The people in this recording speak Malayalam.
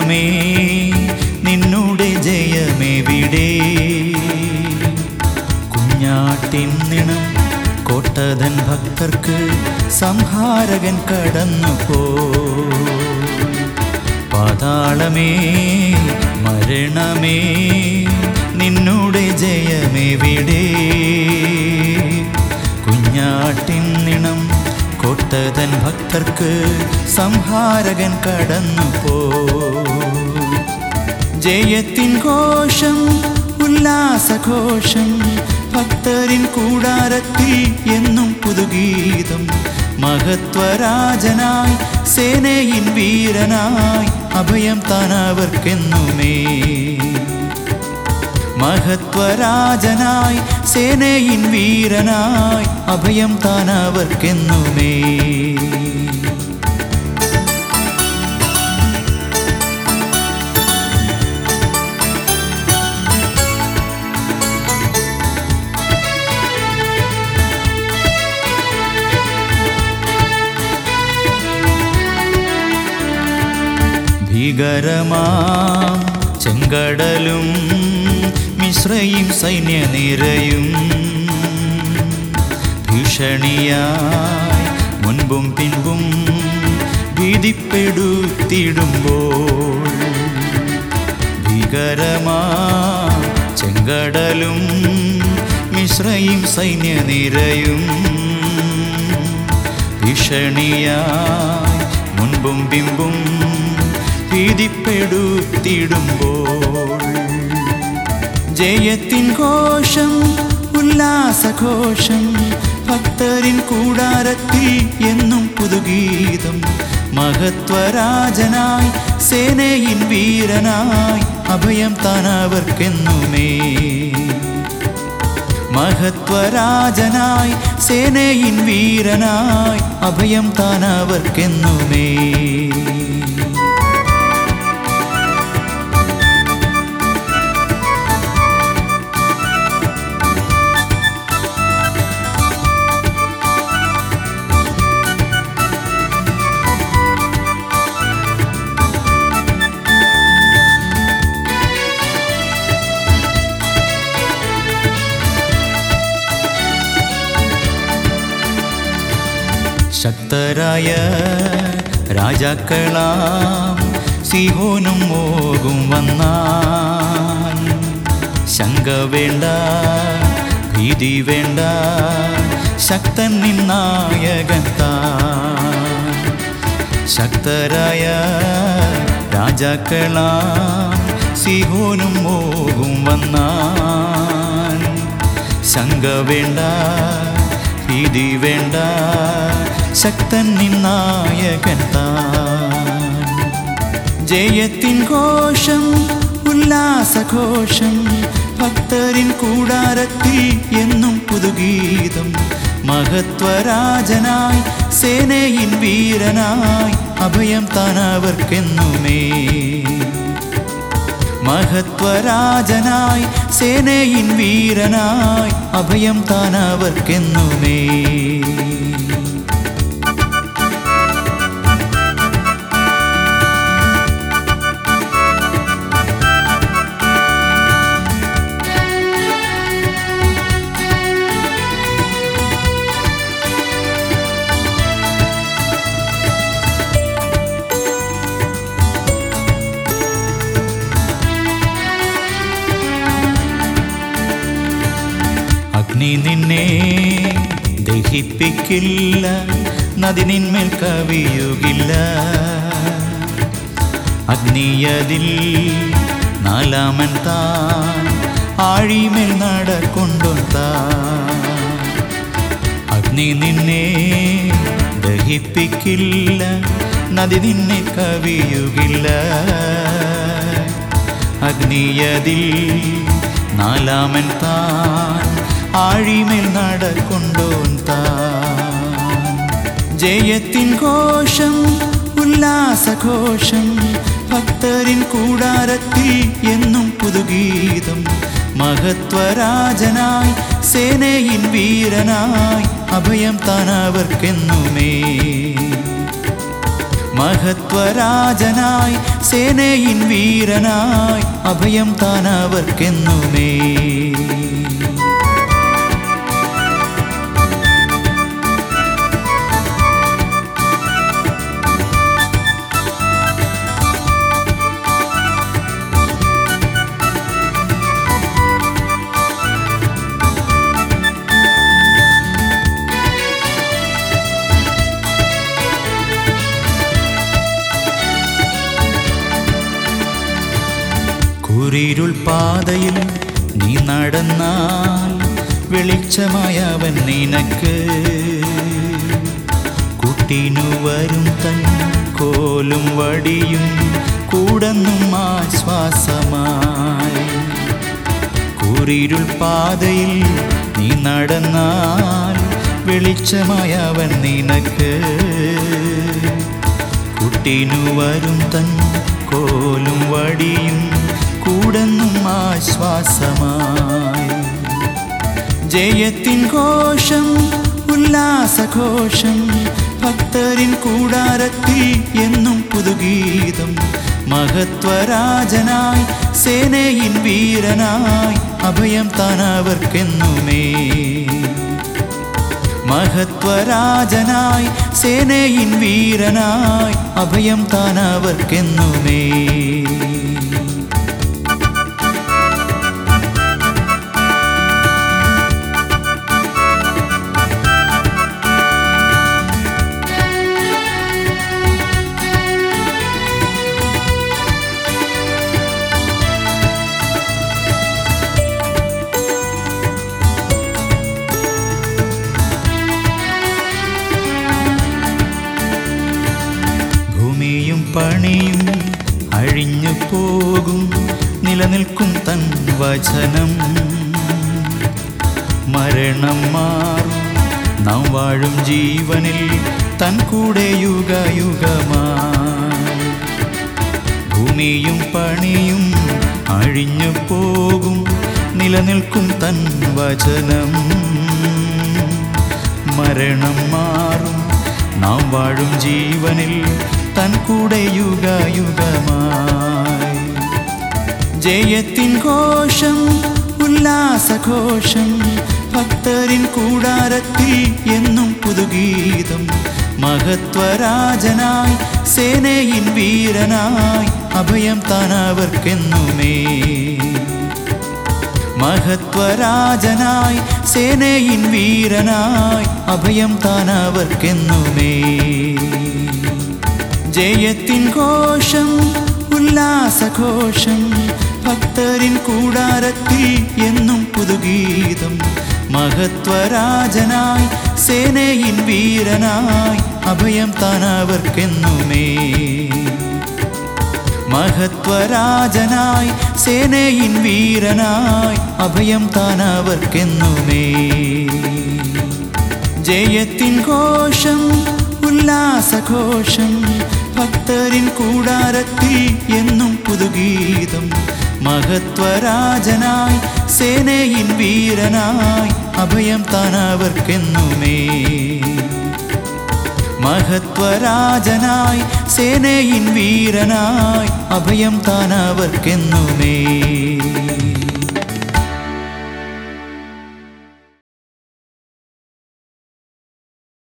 മരണമേ നിന്നുടെ ജയമെവിടെ കുഞ്ഞാട്ടിൻ നിണം കോട്ടതൻ ഭക്തർക്ക് സംഹാരകൻ കടന്നു പോ പാതാളമേ മരണമേ നിന്നുടെ ജയമെവിടെ കുഞ്ഞാട്ടിൻ നിണം കൊട്ടതൻ ഭക്തർക്ക് സംഹാരകൻ കടന്നു പോ ജയത്തിൻ ഘോഷം ഉല്ലാസഘോഷം ഭക്തരിൻ കൂടാരത്തിൽ എന്നും പുതുഗീതം മഹത്വരാജനായി സേനയിൻ വീരനായി അഭയം താനവർക്കെന്നുമേ മഹത്വരാജനായി സേനയിൻ വീരനായി അഭയം താനവർക്കെന്നുമേ ഭീകരമാം ചെങ്കടലും മിശ്രയും സൈന്യനിരയും ഭീഷണിയായി മുൻപും പിൻപും ഭീതിപ്പെടുത്തിടുമ്പോൾ ഭീകരമാം ചെങ്കടലും മിശ്രയും സൈന്യനിരയും ഭീഷണിയായി മുൻപും പിമ്പും ഭീതിപ്പെടുത്തിടുമ്പോൾ ജയത്തിൻ ഘോഷം ഉല്ലാസഘോഷം ഭക്തരിൻ കൂടാരത്തിൽ എന്നും പുതുഗീതം മഹത്വരാജനായി സേനയിൻ വീരനായി അഭയം താനവർക്കെന്നുമേ മഹത്വരാജനായി സേനയിൻ വീരനായി അഭയം താനവർക്കെന്നുമേ ശക്തരായ രാജാക്കളാം സിഹോനും മോകും വന്നാൽ ശങ്ക വേണ്ട ഭീതി വേണ്ട ശക്തൻ നിന്നായകൻ താൻ ശക്തരായ രാജാക്കളാം സിഹോനും മോകും വന്നാൽ ശങ്ക വേണ്ട ഭീതി വേണ്ട ശക്തൻ നിന്നായകൻ താൻ ജയത്തിൻ ഘോഷം ഉല്ലാസഘോഷം ഭക്തരിൻ കൂടാരത്തിൽ എന്നും പുതുഗീതം മഹത്വരാജനായി സേനയിൻ വീരനായി അഭയം താനവർക്കെന്നുമേ മഹത്വരാജനായി സേനയിൻ വീരനായി അഭയം താനവർക്കെന്നുമേ അഗ്നി നിന്നെ ദഹിപ്പിക്കില്ല നദി നിന്മേൽ കവിയുകില്ല അഗ്നിയതിൽ നാലാമൻ താൻ ആഴിമേൽ നടക്കൊണ്ടു താൻ അഗ്നി നിന്നെ ദഹിപ്പിക്കില്ല നദി നിന്നെ കവിയുകില്ല അഗ്നിയതിൽ നാലാമൻ താൻ ആഴിമേൽ നടക്കൊണ്ടോൻ താൻ ജയത്തിൻ ഘോഷം ഉല്ലാസഘോഷം ഭക്തരിൻ കൂടാരത്തിൽ എന്നും പുതുഗീതം മഹത്വരാജനായി സേനയിൻ വീരനായി അഭയം താനവർക്കെന്നുമേ മഹത്വരാജനായി സേനയിൻ വീരനായി അഭയം താനവർക്കെന്നുമേ കുരിരുൾ പാതയിൽ നീ നടന്നാൽ വെളിച്ചമായവൻ നിനക്ക് കുട്ടിനു വരും തൻ കോലും വടിയും കൂടന്നും ആശ്വാസമായി കുരിരുൾ പാതയിൽ നീ നടന്നാൽ വെളിച്ചമായവൻ നിനക്ക് കുട്ടിനു വരും തൻ കോലും വടിയും കൂടന്നും ആശ്വാസമായി ജയത്തിൻ ഘോഷം ഉല്ലാസഘോഷം ഭക്തരിൻ കൂടാരത്തിൽ എന്നും പുതുഗീതം മഹത്വരാജനായി സേനയിൻ വീരനായി അഭയം താനവർക്കെന്നുമേ മഹത്വരാജനായി സേനയിൻ വീരനായി അഭയം താനവർക്കെന്നുമേ ഭൂമിയും പണിയും അഴിഞ്ഞു പോകും നിലനിൽക്കും തൻ വചനം മരണം മാറും നാം വാഴും ജീവനിൽ തൻ കൂടെ യുഗയുഗമായി ഭൂമിയും പണിയും അഴിഞ്ഞു പോകും നിലനിൽക്കും തൻ വചനം മരണം മാറും നാം വാഴും ജീവനിൽ തൻ കൂടെ യുഗയുഗമായി ജയത്തിൻ ഘോഷം ഉല്ലാസഘോഷം ഭക്തരിൻ കൂടാരത്തിൽ എന്നും പുതുഗീതം മഹത്വരാജനായി സേനയിൻ വീരനായി അഭയം താനവർക്കെന്നുമേ മഹത്വരാജനായി സേനയിൻ വീരനായി അഭയം താനവർക്കെന്നുമേ ജയത്തിൻ ഘോഷം ഉല്ലാസഘോഷം ഭക്തരിൻ കൂടാരത്തിൽ എന്നും പുതുഗീതം മഹത്വരാജനായി സേനയിൻ വീരനായി അഭയം താനവർക്കെന്നുമേ മഹത്വരാജനായി സേനയിൻ വീരനായി അഭയം താനവർക്കെന്നുമേ ജയത്തിൻ ഘോഷം ഉല്ലാസഘോഷം ഭക്തരിൻ കൂടാരത്തിൽ എന്നും പുതുഗീതം മഹത്വരാജനായി സേനയിൻ വീരനായി അഭയം താനവർക്കെന്നുമേ മഹത്വരാജനായി സേനയിൻ വീരനായി അഭയം താനവർക്കെന്നുമേ